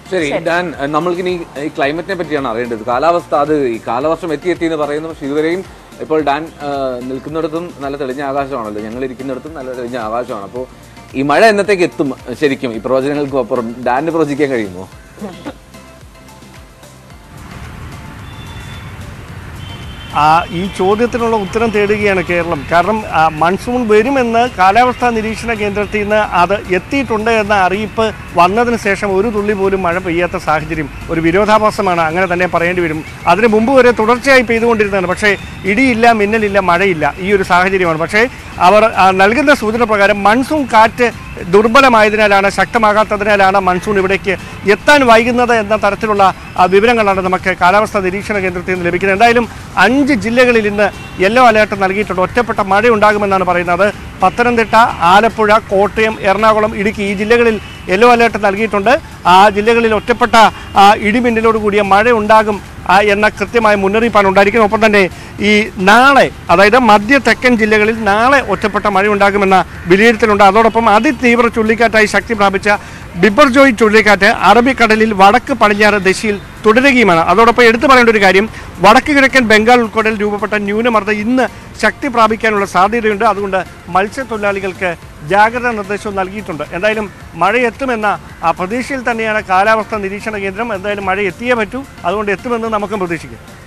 ശരി ഡാൻ നമ്മൾക്കിനി ഈ ക്ലൈമറ്റിനെ പറ്റിയാണ് അറിയേണ്ടത് കാലാവസ്ഥ അത് ഈ കാലവർഷം എത്തി എത്തി എന്ന് പറയുന്നു പക്ഷെ ഇതുവരെയും ഇപ്പോൾ ഡാൻ ആ, നിൽക്കുന്നിടത്തും നല്ല തെളിഞ്ഞ ആകാശമാണല്ലോ ഞങ്ങൾ ഇരിക്കുന്നിടത്തും നല്ല തെളിഞ്ഞ ആകാശമാണ് അപ്പോൾ ഈ മഴ എന്നത്തേക്ക് എത്തും ശരിക്കും ഈ പ്രവചനങ്ങൾക്ക് അപ്പുറം ഡാനിന് പ്രവചിക്കാൻ കഴിയുമോ ആ, ഈ ചോദ്യത്തിനുള്ള ഉത്തരം തേടുകയാണ് കേരളം കാരണം ആ, മൺസൂൺ വരുമെന്ന് കാലാവസ്ഥാ നിരീക്ഷണ കേന്ദ്രത്തിൽ നിന്ന് അത് എത്തിയിട്ടുണ്ട് എന്ന അറിയിപ്പ് വന്നതിന് ശേഷം ഒരു തുള്ളി പോലും മഴ പെയ്യാത്ത സാഹചര്യം ഒരു വിരോധാഭാസമാണ് അങ്ങനെ തന്നെ പറയേണ്ടി വരും അതിന് മുമ്പ് വരെ തുടർച്ചയായി പെയ്തുകൊണ്ടിരുന്നതാണ് പക്ഷേ ഇടിയില്ല മിന്നലില്ല മഴയില്ല ഈ ഒരു സാഹചര്യമാണ് പക്ഷേ അവർ ആ, നൽകുന്ന സൂചന പ്രകാരം മൺസൂൺ കാറ്റ് ദുർബലമായതിനാലാണ് ശക്തമാകാത്തതിനാലാണ് മൺസൂൺ ഇവിടേക്ക് എത്താൻ വൈകുന്നത് എന്ന തരത്തിലുള്ള ആ, വിവരങ്ങളാണ് നമുക്ക് കാലാവസ്ഥാ നിരീക്ഷണ കേന്ദ്രത്തിൽ നിന്ന് ലഭിക്കുന്നത് എന്തായാലും അഞ്ച് ജില്ലകളിൽ ഇന്ന് യെല്ലോ അലേർട്ട് നൽകിയിട്ടുണ്ട് ഒറ്റപ്പെട്ട മഴ ഉണ്ടാകുമെന്നാണ് പറയുന്നത് പത്തനംതിട്ട ആലപ്പുഴ കോട്ടയം എറണാകുളം ഇടുക്കി ഈ ജില്ലകളിൽ യെല്ലോ അലേർട്ട് നൽകിയിട്ടുണ്ട് ആ ജില്ലകളിൽ ഒറ്റപ്പെട്ട ആ, ഇടിമിന്നലോട് കൂടിയ മഴ ഉണ്ടാകും ആ, എന്ന കൃത്യമായ മുന്നറിയിപ്പാണ് ഉണ്ടായിരിക്കുന്നത് ഒപ്പം തന്നെ ഈ നാളെ അതായത് മധ്യ തെക്കൻ ജില്ലകളിൽ നാളെ ഒറ്റപ്പെട്ട മഴ ഉണ്ടാകുമെന്ന വിലയിരുത്തലുണ്ട് അതോടൊപ്പം അതിതീവ്ര ചുഴലിക്കാറ്റായി ശക്തി പ്രാപിച്ച ബിബർജോയ് ചുഴലിക്കാറ്റ് അറബിക്കടലിൽ വടക്ക് പടിഞ്ഞാറ് ദിശയിൽ തുടരുകയുമാണ് അതോടൊപ്പം എടുത്തു പറയേണ്ട ഒരു കാര്യം വടക്ക് കിഴക്കൻ ബംഗാൾ ഉൾക്കടലിൽ രൂപപ്പെട്ട ന്യൂനമർദ്ദം ഇന്ന് ശക്തി പ്രാപിക്കാനുള്ള സാധ്യതയുണ്ട് അതുകൊണ്ട് മത്സ്യത്തൊഴിലാളികൾക്ക് ജാഗ്രതാ നിർദ്ദേശവും നൽകിയിട്ടുണ്ട് എന്തായാലും മഴ എത്തുമെന്ന ആ പ്രതീക്ഷയിൽ തന്നെയാണ് കാലാവസ്ഥാ നിരീക്ഷണ കേന്ദ്രം എന്തായാലും മഴ എത്തിയേ പറ്റൂ അതുകൊണ്ട് എത്തുമെന്ന് നമുക്കും പ്രതീക്ഷിക്കാം